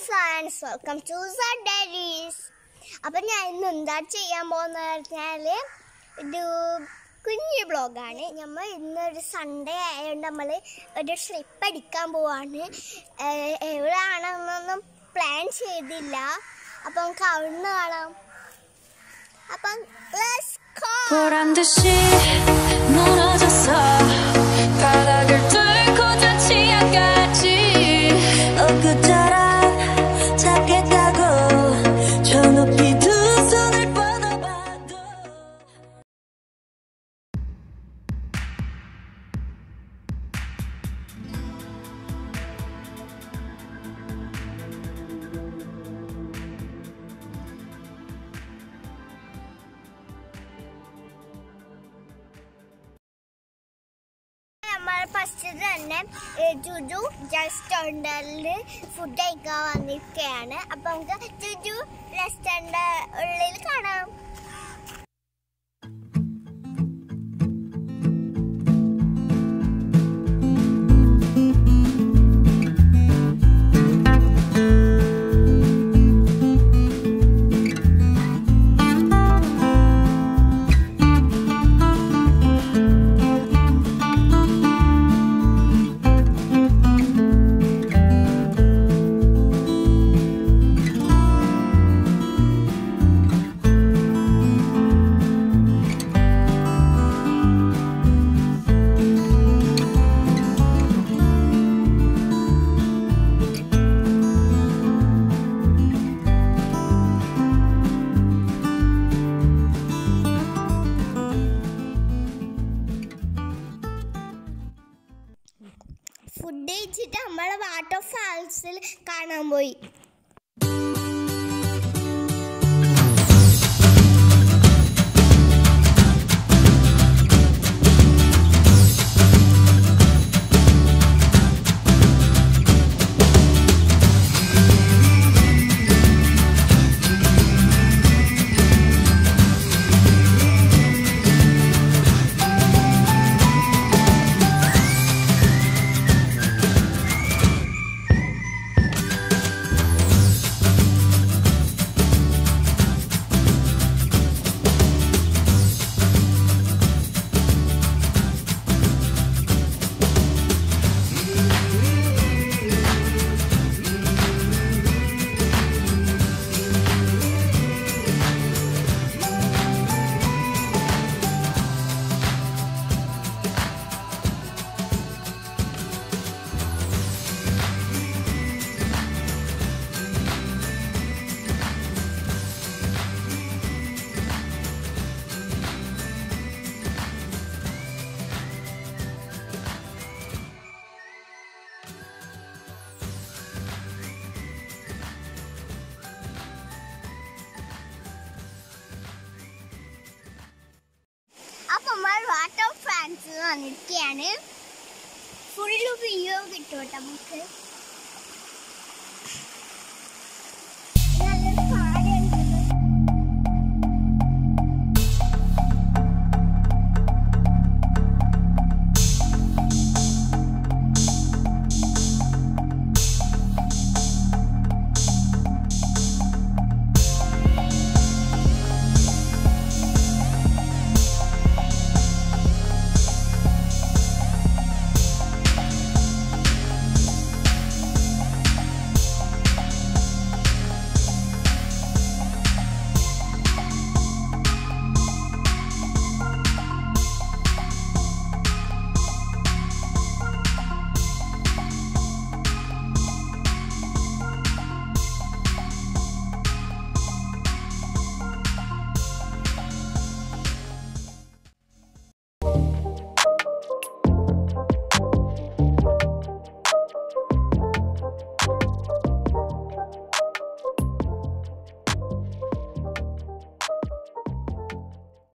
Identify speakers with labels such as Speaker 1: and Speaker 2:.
Speaker 1: Friends welcome to diaries അപ്പം ഞാൻ ഇന്ന് എന്താ ചെയ്യാൻ പോകുന്നത് പറഞ്ഞാൽ ഒരു കുഞ്ഞു ബ്ലോഗാണ് നമ്മൾ ഇന്നൊരു സൺഡേ ആയതുകൊണ്ട് നമ്മൾ ഒരു ട്രിപ്പ് അടിക്കാൻ പോവാണ് ഏഹ് എവിടെയാണെന്നൊന്നും പ്ലാൻ ചെയ്തില്ല അപ്പം നമുക്ക് അവിടുന്ന് കാണാം അപ്പം let's go.
Speaker 2: 보란 듯이 멀어졌어 바닥을 뚫고 저 치아까지 엊그처럼 잡겠다고 저 높이 두 손을 뻗어봐도
Speaker 1: നമ്മൾ ഫസ്റ്റ് തന്നെ ഏ, ജുജു റെസ്റ്റോറൻറ്റിൽ ഫുഡ് കഴിക്കാൻ വന്നിരിക്കുകയാണ് അപ്പൊ നമുക്ക് ജുജു റെസ്റ്റോറൻറ്റ് ഉള്ളിൽ കാണാം ഫുഡ് കഴിച്ചിട്ട് നമ്മളെ വാട്ടർ ഫാൾസിൽ കാണാൻ പോയി അപ്പൊ നമ്മൾ വാട്ടർ ഫാൻസിൽ വന്നിരിക്കുകയാണ് ഫുള്ള് വ്യൂ കിട്ടും കേട്ടോ നമുക്ക്